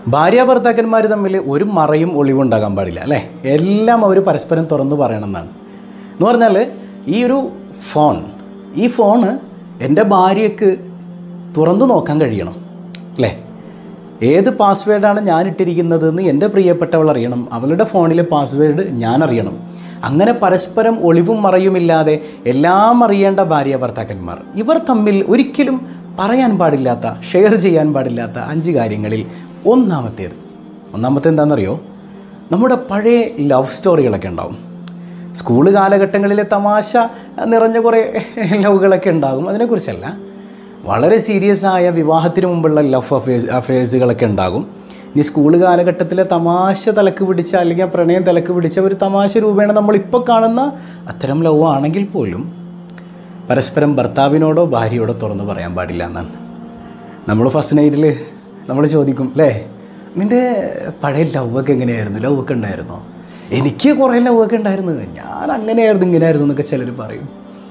ഭാര്യ ഭർത്താക്കന്മാർ തമ്മിൽ ഒരു മറയും ഒളിവും ഉണ്ടാകാൻ പാടില്ല അല്ലേ എല്ലാം അവർ പരസ്പരം തുറന്നു പറയണമെന്നാണ് എന്ന് പറഞ്ഞാൽ ഈ ഒരു ഫോൺ ഈ ഫോണ് എൻ്റെ ഭാര്യയ്ക്ക് തുറന്നു നോക്കാൻ കഴിയണം അല്ലേ ഏത് പാസ്വേഡാണ് ഞാൻ ഇട്ടിരിക്കുന്നതെന്ന് എൻ്റെ പ്രിയപ്പെട്ടവൾ അറിയണം അവളുടെ ഫോണിലെ പാസ്വേഡ് ഞാൻ അറിയണം അങ്ങനെ പരസ്പരം ഒളിവും മറയുമില്ലാതെ എല്ലാം അറിയേണ്ട ഭാര്യ ഭർത്താക്കന്മാർ ഇവർ തമ്മിൽ ഒരിക്കലും പറയാൻ പാടില്ലാത്ത ഷെയർ ചെയ്യാൻ പാടില്ലാത്ത അഞ്ച് കാര്യങ്ങളിൽ ഒന്നാമത്തേത് ഒന്നാമത്തെ എന്താണെന്നറിയോ നമ്മുടെ പഴയ ലവ് സ്റ്റോറികളൊക്കെ ഉണ്ടാവും സ്കൂൾ കാലഘട്ടങ്ങളിലെ തമാശ നിറഞ്ഞ കുറേ ലവുകളൊക്കെ ഉണ്ടാകും അതിനെക്കുറിച്ചല്ല വളരെ സീരിയസ് ആയ വിവാഹത്തിന് മുമ്പുള്ള ലവ് അഫേഴ്സ് അഫേഴ്സുകളൊക്കെ ഉണ്ടാകും ഇനി സ്കൂൾ കാലഘട്ടത്തിലെ തമാശ തലക്ക് പിടിച്ച അല്ലെങ്കിൽ ആ പ്രണയം തലക്ക് പിടിച്ച ഒരു തമാശ രൂപേണ നമ്മളിപ്പോൾ കാണുന്ന അത്തരം ലവ് ആണെങ്കിൽ പോലും പരസ്പരം ഭർത്താവിനോടോ ഭാര്യയോടോ തുറന്നു പറയാൻ പാടില്ല എന്നാണ് നമ്മൾ ഫസ്റ്റ് നൈറ്റിൽ നമ്മൾ ചോദിക്കും അല്ലേ നിൻ്റെ പഴയ ലവൊക്കെ എങ്ങനെയായിരുന്നു ലവൊക്കെ ഉണ്ടായിരുന്നോ എനിക്ക് കുറേ ലവൊക്കെ ഉണ്ടായിരുന്നു ഞാൻ അങ്ങനെയായിരുന്നു ഇങ്ങനെയായിരുന്നു എന്നൊക്കെ ചിലർ പറയും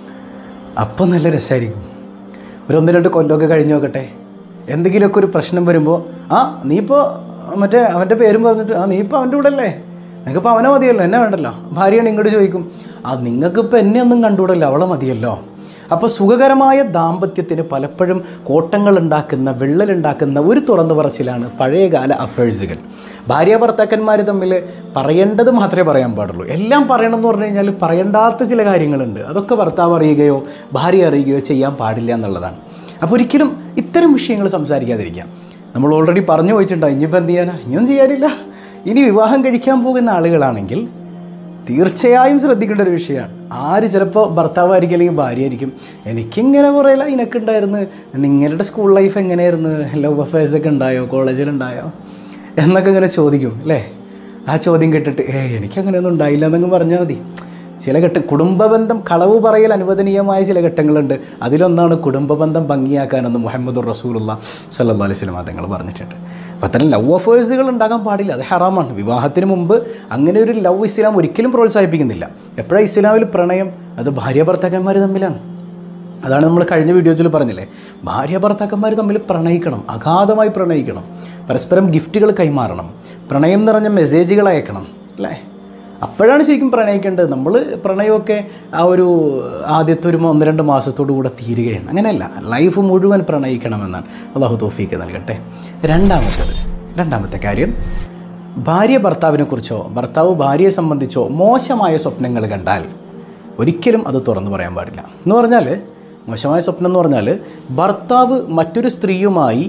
അപ്പം നല്ല രസമായിരിക്കും ഒരു ഒന്ന് രണ്ട് കൊല്ലമൊക്കെ കഴിഞ്ഞ് നോക്കട്ടെ എന്തെങ്കിലുമൊക്കെ ഒരു പ്രശ്നം വരുമ്പോൾ ആ നീ ഇപ്പോൾ മറ്റേ അവൻ്റെ പേരും പറഞ്ഞിട്ട് ആ നീ ഇപ്പോൾ അവൻ്റെ കൂടെ അല്ലേ നിനക്കിപ്പോൾ അവനെ മതിയല്ലോ എന്നെ വേണ്ടല്ലോ ഭാര്യയാണ് ഇങ്ങോട്ട് ചോദിക്കും ആ നിങ്ങൾക്കിപ്പോൾ എന്നെ ഒന്നും കണ്ടുകൂടല്ലോ അവളെ മതിയല്ലോ അപ്പോൾ സുഖകരമായ ദാമ്പത്യത്തിന് പലപ്പോഴും കോട്ടങ്ങൾ ഉണ്ടാക്കുന്ന വിള്ളലുണ്ടാക്കുന്ന ഒരു തുറന്നു പറച്ചിലാണ് പഴയകാല അഫേഴ്സുകൾ ഭാര്യ ഭർത്താക്കന്മാർ തമ്മിൽ പറയേണ്ടത് മാത്രമേ പറയാൻ പാടുള്ളൂ എല്ലാം പറയണം എന്ന് പറഞ്ഞു കഴിഞ്ഞാൽ പറയേണ്ടാത്ത ചില കാര്യങ്ങളുണ്ട് അതൊക്കെ ഭർത്താവ് അറിയുകയോ ഭാര്യ അറിയുകയോ ചെയ്യാൻ പാടില്ല എന്നുള്ളതാണ് അപ്പോൾ ഒരിക്കലും ഇത്തരം വിഷയങ്ങൾ സംസാരിക്കാതിരിക്കാം നമ്മൾ ഓൾറെഡി പറഞ്ഞു പോയിട്ടുണ്ടാവും ഇനിയിപ്പോൾ എന്ത് ചെയ്യാനാ ഇനിയൊന്നും ചെയ്യാനില്ല ഇനി വിവാഹം കഴിക്കാൻ പോകുന്ന ആളുകളാണെങ്കിൽ തീർച്ചയായും ശ്രദ്ധിക്കേണ്ട ഒരു വിഷയമാണ് ആര് ചിലപ്പോൾ ഭർത്താവായിരിക്കും അല്ലെങ്കിൽ ഭാര്യയായിരിക്കും എനിക്കിങ്ങനെ കുറേ ലൈനൊക്കെ ഉണ്ടായിരുന്നു നിങ്ങളുടെ സ്കൂൾ ലൈഫ് എങ്ങനെയായിരുന്നു ലവ് അഫയേഴ്സ് ഒക്കെ ഉണ്ടായോ കോളേജിലുണ്ടായോ എന്നൊക്കെ ഇങ്ങനെ ചോദിക്കും അല്ലേ ആ ചോദ്യം കേട്ടിട്ട് ഏ എനിക്കങ്ങനെയൊന്നും ഉണ്ടായില്ല എന്നങ്ങ് പറഞ്ഞാൽ മതി ചില ഘട്ട കുടുംബബന്ധം കളവ് പറയൽ അനുവദനീയമായ ചില ഘട്ടങ്ങളുണ്ട് അതിലൊന്നാണ് കുടുംബബന്ധം ഭംഗിയാക്കാനെന്ന് മുഹമ്മദ് റസൂലുള്ള സല്ലാ അലൈഹി സ്വലം തങ്ങൾ പറഞ്ഞിട്ടുണ്ട് അപ്പോൾ അത്തരം ലവ് അഫേഴ്സുകൾ ഉണ്ടാകാൻ പാടില്ല അത് ഹറാമാണ് വിവാഹത്തിന് മുമ്പ് അങ്ങനെ ഒരു ലവ് ഇസ്ലാം ഒരിക്കലും പ്രോത്സാഹിപ്പിക്കുന്നില്ല എപ്പോഴാണ് ഇസ്ലാമിൽ പ്രണയം അത് ഭാര്യ ഭർത്താക്കന്മാർ തമ്മിലാണ് അതാണ് നമ്മൾ കഴിഞ്ഞ വീഡിയോസിൽ പറഞ്ഞില്ലേ ഭാര്യ ഭർത്താക്കന്മാർ തമ്മിൽ പ്രണയിക്കണം അഗാധമായി പ്രണയിക്കണം പരസ്പരം ഗിഫ്റ്റുകൾ കൈമാറണം പ്രണയം നിറഞ്ഞ മെസ്സേജുകൾ അയക്കണം അല്ലേ അപ്പോഴാണ് ശരിക്കും പ്രണയിക്കേണ്ടത് നമ്മൾ പ്രണയമൊക്കെ ആ ഒരു ആദ്യത്തെ ഒരു ഒന്ന് രണ്ട് മാസത്തോടു കൂടെ തീരുകയാണ് അങ്ങനെയല്ല ലൈഫ് മുഴുവൻ പ്രണയിക്കണമെന്നാണ് അള്ളാഹു തോഫീക്ക് നൽകട്ടെ രണ്ടാമത്തേത് രണ്ടാമത്തെ കാര്യം ഭാര്യ ഭർത്താവിനെ കുറിച്ചോ ഭർത്താവ് ഭാര്യയെ സംബന്ധിച്ചോ മോശമായ സ്വപ്നങ്ങൾ കണ്ടാൽ ഒരിക്കലും അത് തുറന്നു പറയാൻ പാടില്ല എന്ന് പറഞ്ഞാൽ മോശമായ സ്വപ്നം എന്ന് പറഞ്ഞാൽ ഭർത്താവ് മറ്റൊരു സ്ത്രീയുമായി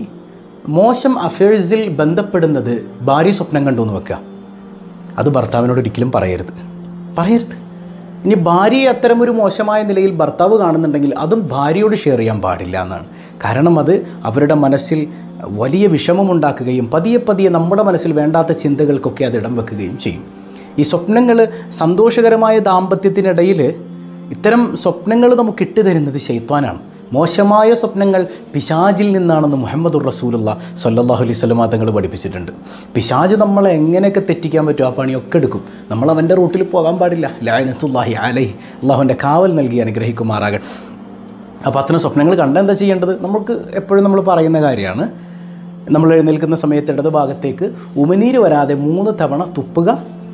മോശം അഫയേഴ്സിൽ ബന്ധപ്പെടുന്നത് ഭാര്യ സ്വപ്നം കണ്ടു എന്ന് വെക്കുക അത് ഭർത്താവിനോട് ഒരിക്കലും പറയരുത് പറയരുത് ഇനി ഭാര്യയെ അത്തരം ഒരു മോശമായ നിലയിൽ ഭർത്താവ് കാണുന്നുണ്ടെങ്കിൽ അതും ഭാര്യയോട് ഷെയർ ചെയ്യാൻ പാടില്ല എന്നാണ് കാരണം അത് അവരുടെ മനസ്സിൽ വലിയ വിഷമമുണ്ടാക്കുകയും പതിയെ പതിയെ നമ്മുടെ മനസ്സിൽ വേണ്ടാത്ത ചിന്തകൾക്കൊക്കെ അത് ഇടം വെക്കുകയും ചെയ്യും ഈ സ്വപ്നങ്ങൾ സന്തോഷകരമായ ദാമ്പത്യത്തിനിടയിൽ ഇത്തരം സ്വപ്നങ്ങൾ നമുക്ക് ഇട്ടുതരുന്നത് ശൈത്വാനാണ് മോശമായ സ്വപ്നങ്ങൾ പിശാജിൽ നിന്നാണെന്ന് മുഹമ്മദ് റസൂലുള്ള സല്ലാഹു അലൈഹി സ്വലമാ തങ്ങൾ പഠിപ്പിച്ചിട്ടുണ്ട് പിശാജ് നമ്മളെ എങ്ങനെയൊക്കെ തെറ്റിക്കാൻ പറ്റും ആ പണിയൊക്കെ എടുക്കും നമ്മൾ അവൻ്റെ റൂട്ടിൽ പോകാൻ പാടില്ല ലായനത്തുല്ലാഹി അലൈഹി അള്ളാഹുവിൻ്റെ കാവൽ നൽകി അനുഗ്രഹിക്കുമാറാകട്ടെ അപ്പോൾ അത്തരം സ്വപ്നങ്ങൾ കണ്ട എന്താ ചെയ്യേണ്ടത് നമുക്ക് എപ്പോഴും നമ്മൾ പറയുന്ന കാര്യമാണ് നമ്മൾ എഴുന്നേൽക്കുന്ന സമയത്ത് ഇടത് ഭാഗത്തേക്ക് ഉമിനീര് വരാതെ മൂന്ന് തവണ തുപ്പുക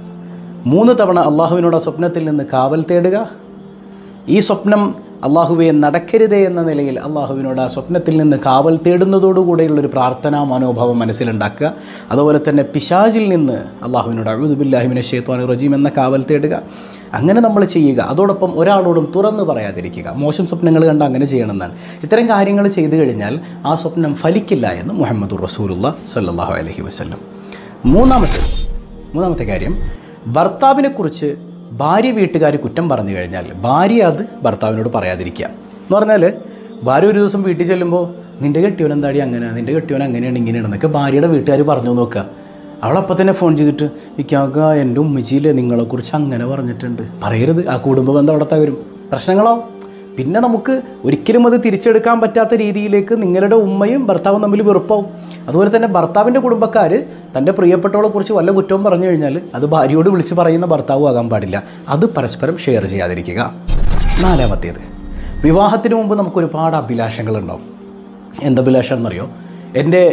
മൂന്ന് തവണ അള്ളാഹുവിനോട് ആ സ്വപ്നത്തിൽ നിന്ന് കാവൽ തേടുക ഈ സ്വപ്നം അള്ളാഹുവെ നടക്കരുതേ എന്ന നിലയിൽ അള്ളാഹുവിനോട് ആ സ്വപ്നത്തിൽ നിന്ന് കാവൽ തേടുന്നതോടുകൂടെയുള്ളൊരു പ്രാർത്ഥനാ മനോഭാവം മനസ്സിലുണ്ടാക്കുക അതുപോലെ തന്നെ പിശാജിൽ നിന്ന് അള്ളാഹുവിനോട് അഴുദുബില്ലാഹിമിനെ ഷേത്വാൻ റജീം എന്ന കാവൽ തേടുക അങ്ങനെ നമ്മൾ ചെയ്യുക അതോടൊപ്പം ഒരാളോടും തുറന്നു പറയാതിരിക്കുക മോശം സ്വപ്നങ്ങൾ കണ്ട് അങ്ങനെ ചെയ്യണമെന്നാണ് ഇത്തരം കാര്യങ്ങൾ ചെയ്തു കഴിഞ്ഞാൽ ആ സ്വപ്നം ഫലിക്കില്ല എന്ന് മുഹമ്മദ് റസൂലുള്ള സല്ലാഹു അലഹി വസ്ല്ലം മൂന്നാമത്തെ മൂന്നാമത്തെ കാര്യം ഭർത്താവിനെക്കുറിച്ച് ഭാര്യ വീട്ടുകാർ കുറ്റം പറഞ്ഞു കഴിഞ്ഞാൽ ഭാര്യ അത് ഭർത്താവിനോട് പറയാതിരിക്കുക എന്ന് പറഞ്ഞാൽ ഭാര്യ ഒരു ദിവസം വീട്ടിൽ ചെല്ലുമ്പോൾ നിൻ്റെ കെട്ടിയോൻ എന്താടി അങ്ങനെ നിൻ്റെ കെട്ടിയോൻ അങ്ങനെയാണ് ഇങ്ങനെയാണ് എന്നൊക്കെ ഭാര്യയുടെ വീട്ടുകാർ പറഞ്ഞു നോക്കുക അവളപ്പം തന്നെ ഫോൺ ചെയ്തിട്ട് ഇക്കാക്ക എൻ്റെ ഉമ്മച്ചിയിലെ നിങ്ങളെക്കുറിച്ച് അങ്ങനെ പറഞ്ഞിട്ടുണ്ട് പറയരുത് ആ കുടുംബ ബന്ധം അവിടെ തകരും പ്രശ്നങ്ങളോ പിന്നെ നമുക്ക് ഒരിക്കലും അത് തിരിച്ചെടുക്കാൻ പറ്റാത്ത രീതിയിലേക്ക് നിങ്ങളുടെ ഉമ്മയും ഭർത്താവും തമ്മിൽ വെറുപ്പാവും അതുപോലെ തന്നെ ഭർത്താവിൻ്റെ കുടുംബക്കാർ തൻ്റെ പ്രിയപ്പെട്ടവളെ കുറിച്ച് വല്ല കുറ്റവും പറഞ്ഞു കഴിഞ്ഞാൽ അത് ഭാര്യയോട് വിളിച്ച് പറയുന്ന ഭർത്താവും ആകാൻ പാടില്ല അത് പരസ്പരം ഷെയർ ചെയ്യാതിരിക്കുക നാലാമത്തേത് വിവാഹത്തിന് മുമ്പ് നമുക്ക് ഒരുപാട് അഭിലാഷങ്ങളുണ്ടാവും എന്ത് അഭിലാഷം എന്നറിയോ എൻ്റെ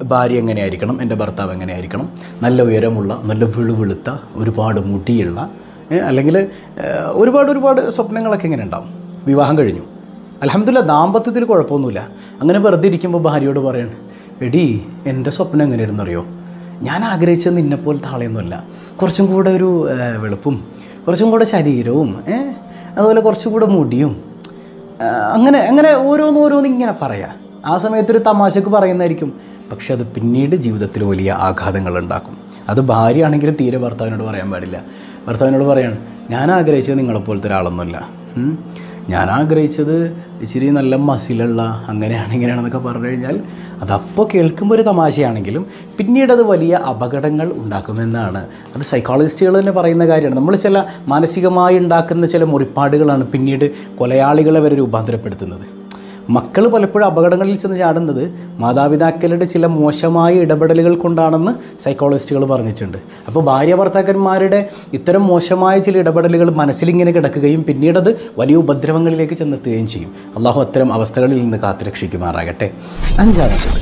ഭാര്യ എങ്ങനെയായിരിക്കണം എൻ്റെ ഭർത്താവ് എങ്ങനെയായിരിക്കണം നല്ല ഉയരമുള്ള നല്ല വിളുവിളുത്ത ഒരുപാട് മുടിയുള്ള ഏ, അല്ലെങ്കിൽ ഏ, ഒരുപാട് ഒരുപാട് സ്വപ്നങ്ങളൊക്കെ ഇങ്ങനെ ഉണ്ടാവും വിവാഹം കഴിഞ്ഞു അലഹമില്ല ദാമ്പത്യത്തിൽ കുഴപ്പമൊന്നുമില്ല അങ്ങനെ വെറുതെ ഇരിക്കുമ്പോൾ ഭാര്യയോട് പറയണം എടി എൻ്റെ സ്വപ്നം എങ്ങനെയായിരുന്നു അറിയോ ഞാൻ ആഗ്രഹിച്ചത് നിന്നെപ്പോലത്തെ ആളെയൊന്നുമല്ല കുറച്ചും കൂടെ ഒരു ഏ, വെളുപ്പും കുറച്ചും കൂടെ ശരീരവും ഏ, അതുപോലെ കുറച്ചും കൂടെ മുടിയും ആ, അങ്ങനെ അങ്ങനെ ഓരോന്ന് ഓരോന്ന് ഇങ്ങനെ പറയാം ആ സമയത്തൊരു തമാശക്ക് പറയുന്നതായിരിക്കും പക്ഷെ അത് പിന്നീട് ജീവിതത്തിൽ വലിയ ആഘാതങ്ങൾ ഉണ്ടാക്കും അത് ഭാര്യയാണെങ്കിലും തീരെ ഭർത്താവിനോട് പറയാൻ പാടില്ല ഭർത്താവിനോട് പറയാണ് ഞാൻ ആഗ്രഹിച്ചത് നിങ്ങളെപ്പോലത്തെ ഒരാളൊന്നുമല്ല ഉം. ഞാൻ ആഗ്രഹിച്ചത് ഇച്ചിരി നല്ല മസിലുള്ള അങ്ങനെയാണ് ഇങ്ങനെയാണെന്നൊക്കെ പറഞ്ഞു കഴിഞ്ഞാൽ അതപ്പോൾ കേൾക്കുമ്പോൾ ഒരു തമാശയാണെങ്കിലും പിന്നീട് അത് വലിയ അപകടങ്ങൾ ഉണ്ടാക്കുമെന്നാണ് അത് സൈക്കോളജിസ്റ്റുകൾ തന്നെ പറയുന്ന കാര്യമാണ് നമ്മൾ ചില മാനസികമായി ഉണ്ടാക്കുന്ന ചില മുറിപ്പാടുകളാണ് പിന്നീട് കൊലയാളികളെ വരെ രൂപാന്തരപ്പെടുത്തുന്നത് മക്കൾ പലപ്പോഴും അപകടങ്ങളിൽ ചെന്ന് ചാടുന്നത് മാതാപിതാക്കളുടെ ചില മോശമായ ഇടപെടലുകൾ കൊണ്ടാണെന്ന് സൈക്കോളജിസ്റ്റുകൾ പറഞ്ഞിട്ടുണ്ട് അപ്പോൾ ഭാര്യ ഭർത്താക്കന്മാരുടെ ഇത്തരം മോശമായ ചില ഇടപെടലുകൾ മനസ്സിലിങ്ങനെ കിടക്കുകയും പിന്നീടത് വലിയ ഉപദ്രവങ്ങളിലേക്ക് ചെന്നെത്തുകയും ചെയ്യും അള്ളാഹു അത്തരം അവസ്ഥകളിൽ നിന്ന് കാത്തുരക്ഷിക്കുമാറാകട്ടെ അഞ്ചാമത്തത്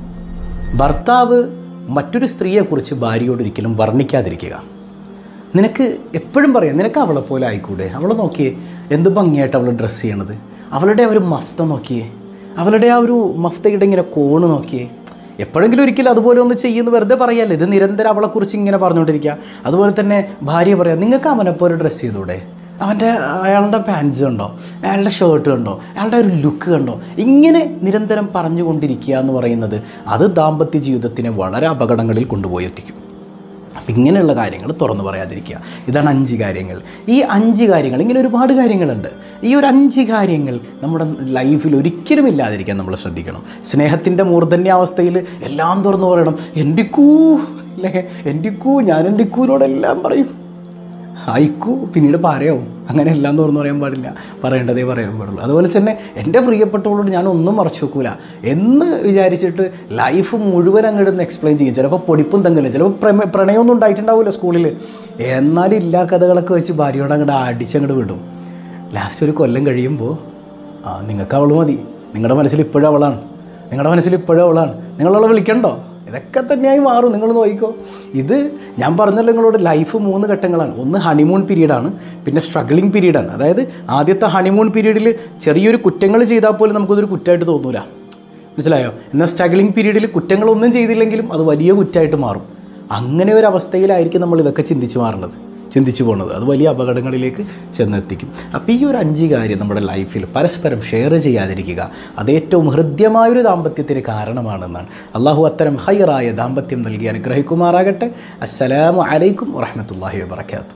ഭർത്താവ് മറ്റൊരു സ്ത്രീയെക്കുറിച്ച് ഭാര്യയോട് ഒരിക്കലും വർണ്ണിക്കാതിരിക്കുക നിനക്ക് എപ്പോഴും പറയാം നിനക്ക് അവളെ പോലെ ആയിക്കൂടെ അവളെ നോക്കിയേ എന്ത് ഭംഗിയായിട്ട് അവൾ ഡ്രസ്സ് ചെയ്യണത് അവളുടെ ആ ഒരു മഫ്ത നോക്കിയേ അവളുടെ ആ ഒരു മഫ്തയുടെ ഇങ്ങനെ കോണ് നോക്കിയേ എപ്പോഴെങ്കിലും ഒരിക്കലും അതുപോലെ ഒന്ന് ചെയ്യുന്നു വെറുതെ പറയല്ലേ ഇത് നിരന്തരം അവളെക്കുറിച്ച് ഇങ്ങനെ പറഞ്ഞുകൊണ്ടിരിക്കുക അതുപോലെ തന്നെ ഭാര്യ പറയാം നിങ്ങൾക്ക് അവനെ പോലെ ഡ്രസ്സ് ചെയ്തൂടെ അവൻ്റെ അയാളുടെ പാൻസ് കണ്ടോ അയാളുടെ ഷർട്ട് കണ്ടോ അയാളുടെ ഒരു ലുക്ക് കണ്ടോ ഇങ്ങനെ നിരന്തരം പറഞ്ഞുകൊണ്ടിരിക്കുക എന്ന് പറയുന്നത് അത് ദാമ്പത്യ ജീവിതത്തിനെ വളരെ അപകടങ്ങളിൽ കൊണ്ടുപോയി എത്തിക്കും അപ്പം ഇങ്ങനെയുള്ള കാര്യങ്ങൾ തുറന്നു പറയാതിരിക്കുക ഇതാണ് അഞ്ച് കാര്യങ്ങൾ ഈ അഞ്ച് കാര്യങ്ങൾ ഇങ്ങനെ ഒരുപാട് കാര്യങ്ങളുണ്ട് ഈ ഒരു അഞ്ച് കാര്യങ്ങൾ നമ്മുടെ ലൈഫിൽ ഒരിക്കലും ഇല്ലാതിരിക്കാൻ നമ്മൾ ശ്രദ്ധിക്കണം സ്നേഹത്തിൻ്റെ മൂർധന്യാവസ്ഥയിൽ എല്ലാം തുറന്നു പറയണം എൻ്റെ കൂ അല്ലേ എൻ്റെ കൂ ഞാൻ എൻ്റെ കൂനോടെല്ലാം പറയും അയക്കൂ പിന്നീട് പറയാവും അങ്ങനെ എല്ലാം തുറന്നു പറയാൻ പാടില്ല പറയേണ്ടതേ പറയാൻ പാടുള്ളൂ അതുപോലെ തന്നെ എൻ്റെ പ്രിയപ്പെട്ടവളോട് ഞാൻ ഒന്നും മറച്ചു വെക്കൂല എന്ന് വിചാരിച്ചിട്ട് ലൈഫ് മുഴുവൻ അങ്ങോട്ട് എക്സ്പ്ലെയിൻ ചെയ്യും ചിലപ്പോൾ പൊടിപ്പും തങ്ങലും ചിലപ്പോൾ പ്രമേ പ്രണയമൊന്നും ഉണ്ടായിട്ടുണ്ടാവില്ല സ്കൂളിൽ എന്നാലും ഇല്ലാ കഥകളൊക്കെ വെച്ച് ഭാര്യയോട് അങ്ങോട്ട് അടിച്ചങ്ങോട്ട് വിടും ലാസ്റ്റ് ഒരു കൊല്ലം കഴിയുമ്പോൾ ആ നിങ്ങൾക്ക് അവൾ മതി നിങ്ങളുടെ മനസ്സിൽ ഇപ്പോഴും അവളാണ് നിങ്ങളുടെ മനസ്സിൽ ഇപ്പോഴും അവളാണ് നിങ്ങളവളെ വിളിക്കണ്ടോ ഇതൊക്കെ തന്നെയായി മാറും നിങ്ങൾ നോക്കിക്കോ ഇത് ഞാൻ പറഞ്ഞല്ലോ നിങ്ങളോട് ലൈഫ് മൂന്ന് ഘട്ടങ്ങളാണ് ഒന്ന് ഹണിമൂൺ പീരീഡാണ് പിന്നെ സ്ട്രഗ്ലിംഗ് പീരീഡാണ് അതായത് ആദ്യത്തെ ഹണിമൂൺ പീരീഡിൽ ചെറിയൊരു കുറ്റങ്ങൾ ചെയ്താൽ പോലും നമുക്കതൊരു കുറ്റമായിട്ട് തോന്നൂല മനസ്സിലായോ എന്നാൽ സ്ട്രഗ്ലിംഗ് പീരീഡിൽ കുറ്റങ്ങളൊന്നും ചെയ്തില്ലെങ്കിലും അത് വലിയ കുറ്റമായിട്ട് മാറും അങ്ങനെ ഒരു അവസ്ഥയിലായിരിക്കും നമ്മൾ ഇതൊക്കെ ചിന്തിച്ച് മാറേണ്ടത് ചിന്തിച്ചു പോകുന്നത് അത് വലിയ അപകടങ്ങളിലേക്ക് ചെന്നെത്തിക്കും അപ്പോൾ ഈ ഒരു അഞ്ച് കാര്യം നമ്മുടെ ലൈഫിൽ പരസ്പരം ഷെയർ ചെയ്യാതിരിക്കുക അത് ഏറ്റവും ഹൃദ്യമായൊരു ദാമ്പത്യത്തിന് കാരണമാണെന്നാണ് അള്ളാഹു അത്തരം ഹൈറായ ദാമ്പത്യം നൽകി അനുഗ്രഹിക്കുമാറാകട്ടെ അസ്സലാമു അലൈക്കും വറഹമത്തല്ലാഹി വാബർക്കാത്തു